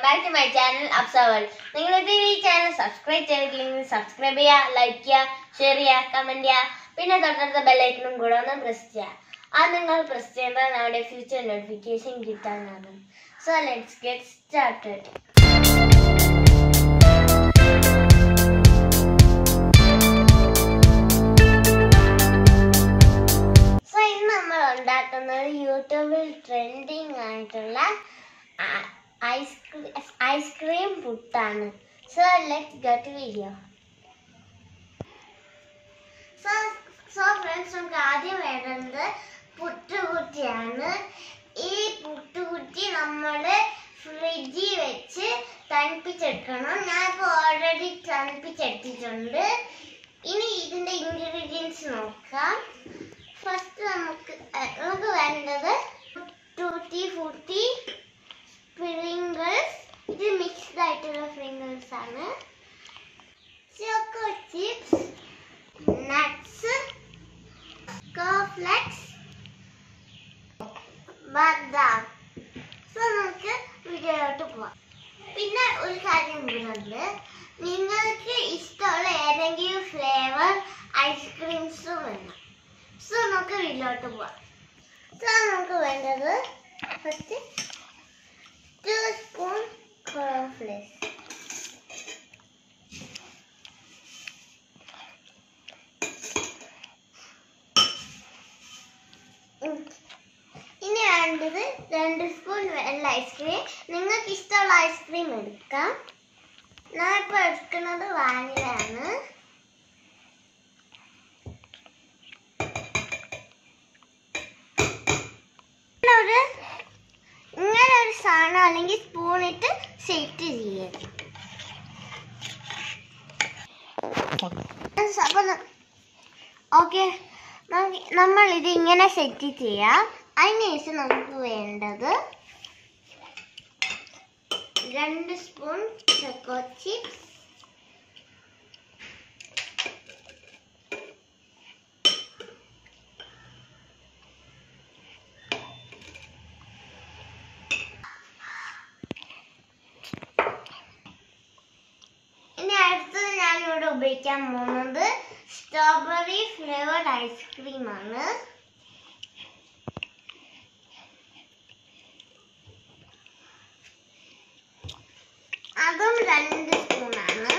Back to my channel observer നിങ്ങൾ ഇത് ഈ ചാനൽ സബ്സ്ക്രൈബ് ചെയ്തിട്ടില്ലെങ്കിൽ സബ്സ്ക്രൈബ് ചെയ്യുക ലൈക്ക് ചെയ്യുക ഷെയർ ചെയ്യുക കമന്റ് ചെയ്യുക പിന്നെ തൊട്ടടുത്ത ബെല്ലൈക്കനും കൂടെ ഒന്ന് പ്രസ് ചെയ്യുക അത് നിങ്ങൾ പ്രസ് ചെയ്യുമ്പോൾ നമ്മുടെ ഫ്യൂച്ചർ നോട്ടിഫിക്കേഷൻ കിട്ടാനാണ് so let's get started so ഇന്ന് നമ്മൾ ഉണ്ടാക്കുന്നത് യൂട്യൂബിൽ ട്രെൻഡിങ് ആയിട്ടുള്ള ഐസ്ക്രീം ഐസ്ക്രീം പുട്ടാണ് so let get video so so friends നമുക്ക് ആദ്യം വേണ്ടത് പുട്ടുകുറ്റിയാണ് ഈ പുട്ടുകുറ്റി നമ്മൾ ഫ്രിഡ്ജിൽ വെച്ച് തണുപ്പിച്ചെടുക്കണം ഞാനിപ്പോൾ ഓൾറെഡി തണുപ്പിച്ചെടുത്തിട്ടുണ്ട് ഇനി ഇതിന്റെ ഇൻഗ്രീഡിയൻസ് നോക്കാം ഫസ്റ്റ് നമുക്ക് അഹ് നമുക്ക് വേണ്ടത് ടൂട്ടി ഫ്രൂട്ടി സ്പ്രിങ്കിൾസ് ഇത് മിക്സ്ഡ് ആയിട്ടുള്ള സ്പ്രിങ്കിൾസ് ആണ് ചോക്കോ ചിപ്സ് നട്ട്സ് കോഫ്ലെക്സ് ബദാം സോ നമുക്ക് വീഡിയോയിലോട്ട് പോവാം പിന്നെ ഒരു കാര്യം കൂടെ നിങ്ങൾക്ക് ഇഷ്ടമുള്ള ഏതെങ്കിലും ഫ്ലേവർ ഐസ്ക്രീംസ് വേണം സോ നമുക്ക് വീട്ടിലോട്ട് പോവാം സോ നമുക്ക് വേണ്ടത് ഫസ്റ്റ് ടു സ്പൂൺ കോൺഫ്ലേക്സ് ഇനി വേണ്ടത് രണ്ട് സ്പൂൺ വെള്ള ഐസ്ക്രീം നിങ്ങൾക്ക് ഇഷ്ടമുള്ള ഐസ്ക്രീം എടുക്കാം ഞാൻ ഇപ്പോൾ എടുക്കുന്നത് വാനിലയാണ് ഒരു ഇങ്ങനെ ഒരു സാധനം അല്ലെങ്കിൽ സ്പൂൺ ഇട്ട് സെറ്റ് ചെയ്യണം അപ്പം ഓക്കെ നമ്മൾ ഇത് ഇങ്ങനെ സെറ്റ് ചെയ്യാം അതിനുശേഷം നമുക്ക് വേണ്ടത് രണ്ട് സ്പൂൺ ചോക്കോ ചിപ്സ് ഇനി അടുത്തത് ഞാൻ ഇവിടെ ഉപയോഗിക്കാൻ പോകുന്നത് സ്ട്രോബെറി ഫ്ലേവർഡ് ഐസ്ക്രീം ആണ് അതും രണ്ട് സ്പൂണാണ്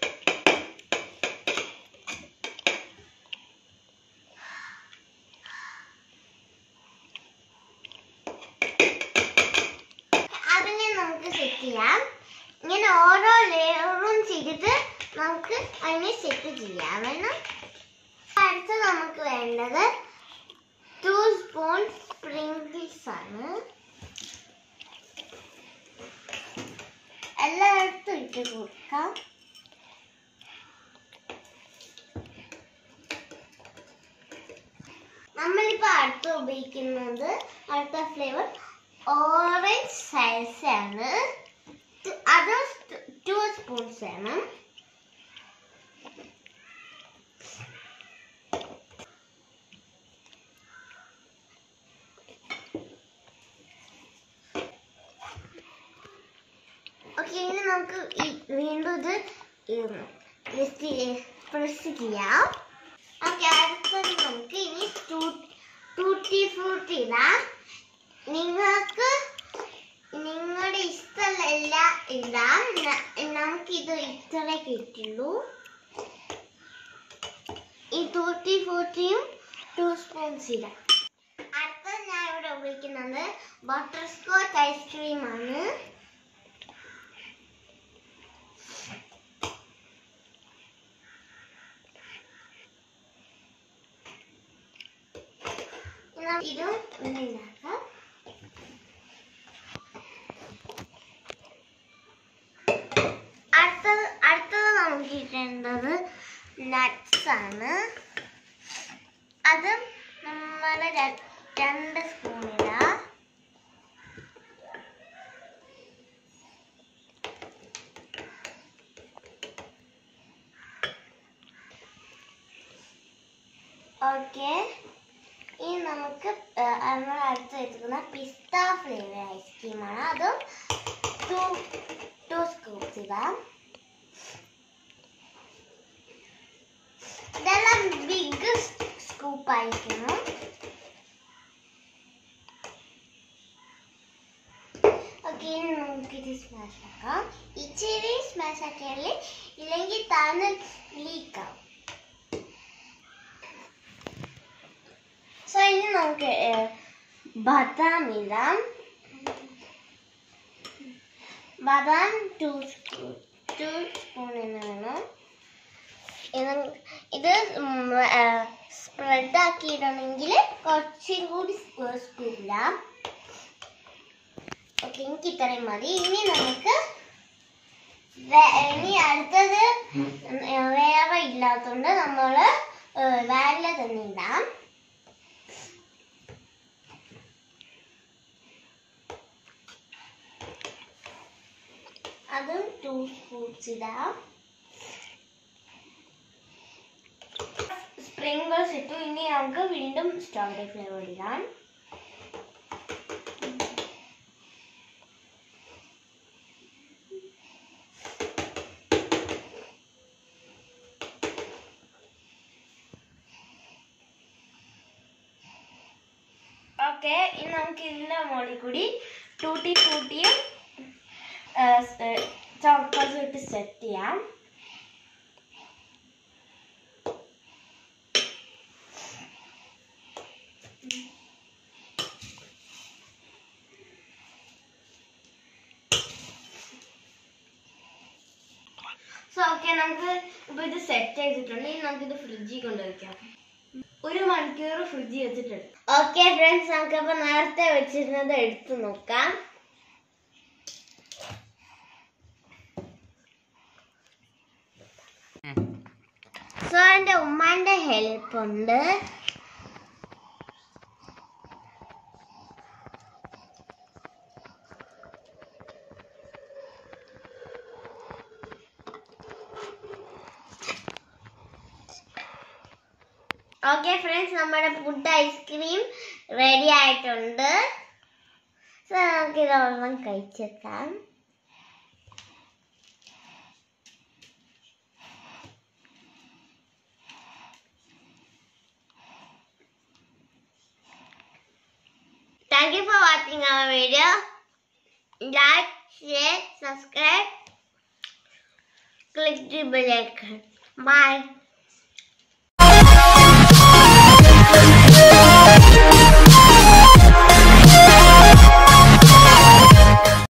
അതിനെ നമുക്ക് സെറ്റ് ചെയ്യാം ഇങ്ങനെ ഓരോ ലെയറും ചെയ്തിട്ട് നമുക്ക് അതിനെ സെറ്റ് ചെയ്യാം വേണം അടുത്ത് നമുക്ക് വേണ്ടത് ടു സ്പൂൺ സ്പ്രിങ്കിൾസ് ആണ് എല്ലായിടത്തും ഇട്ട് കൊടുക്കാം നമ്മളിപ്പോ അടുത്ത് ഉപയോഗിക്കുന്നത് അടുത്ത ഫ്ലേവർ ഓറഞ്ച് സൈസ് ആണ് അത് ടു സ്പൂൺസ് വേണം ഓക്കെ ഇനി നമുക്ക് ഈ- വീണ്ടും ഇത് പ്രസ് ചെയ്യാം ഓക്കെ അടുത്തത് നമുക്ക് ഇനി ടൂട്ടി ഫ്രൂട്ടി ഇടാം നിങ്ങൾക്ക് നിങ്ങളുടെ ഇഷ്ടമല്ല ഇടാം ന- നമുക്കിത് ഇത്ര കിട്ടുള്ളൂ ഈ ടൂട്ടി ഫ്രൂട്ടിയും ടു സ്പൂൺസ് ഇടാം അടുത്തത് ഞാൻ ഇവിടെ ഉപയോഗിക്കുന്നത് ബട്ടർ സ്കോച്ച് ഐസ്ക്രീം ആണ് ഇനി ഇതും ഒന്ന് ഉണ്ടാക്കാം അടുത്തത് അടുത്തത് നമുക്ക് കിട്ടേണ്ടത് നട്ട്സ് ആണ് അത് നമ്മൾ രണ്ട് സ്പൂൺ ഇടാം ഓക്കെ ഇനി നമുക്ക് നമ്മൾ അടുത്ത് വെച്ചിരിക്കുന്ന പിസ്ത ഫ്ലേവർ ഐസ്ക്രീമാണ് അതും ടു ടു സ്കൂപ്സ് ഇടാം ഇതെല്ലാം ബിഗ് സ്കൂപ്പ് ആയിരിക്കണം ഓക്കെ ഇനി നമുക്കിത് സ്മാഷ് ആക്കാം ഇച്ചിരി സ്മാഷ് ആക്കിയാൽ ഇല്ലെങ്കിൽ താന്ന് ലീക്ക് ആവും സോ ഇനി നമുക്ക് ഏഹ്, ബദാം ഇടാം ബദാം ടു സ്പൂൺ ടു സ്പൂണിന് വേണം ഇത് ഇത് സ്പ്രെഡ് ആക്കിയിടണമെങ്കിൽ കുറച്ചും കൂടി സ്കൂപ്പിടാം ഓക്കെ എനിക്ക് ഇത്രയും മതി ഇനി നമുക്ക് വേ- ഇനി അടുത്തത് വേറെ ഇല്ലാത്തതുകൊണ്ട് നമ്മൾ വാനില തന്നെ ഇടാം അതും ടു സ്പൂൺസ് ഇടാം സ്പ്രിംഗിൾസ് ഇട്ടു ഇനി നമുക്ക് വീണ്ടും സ്ട്രോബെറി ഫ്ലേവർ ഇടാം ഓക്കെ ഇനി നമുക്ക് ഇതിൻ്റെ മുകളിൽ കൂടി ടൂട്ടി ടൂട്ടിയും ചോക്കോസും ഇട്ട് സെറ്റ് ചെയ്യാം സോ ഓക്കെ നമുക്ക് ഇപ്പൊ ഇത് സെറ്റ് ചെയ്തിട്ടുണ്ട് ഇനി നമുക്കിത് ഫ്രിഡ്ജിൽ കൊണ്ടുവയ്ക്കാം ഒരു മണിക്കൂർ ഫ്രിഡ്ജിൽ വെച്ചിട്ടുണ്ട് ഓക്കെ ഫ്രണ്ട്സ് നമുക്കപ്പോ നേരത്തെ വെച്ചിരുന്നത് എടുത്തു നോക്കാം സോ എൻ്റെ ഉമ്മാന്റെ ഹെൽപ്പ് ഉണ്ട് ഓക്കെ ഫ്രണ്ട്സ് നമ്മുടെ ഫുഡ് ഐസ്ക്രീം റെഡി ആയിട്ടുണ്ട് സോ നമുക്ക് ഇതൊരെണ്ണം കഴിച്ചേക്കാം Thank you for watching our video. Like, share, subscribe, click the bell icon. Bye.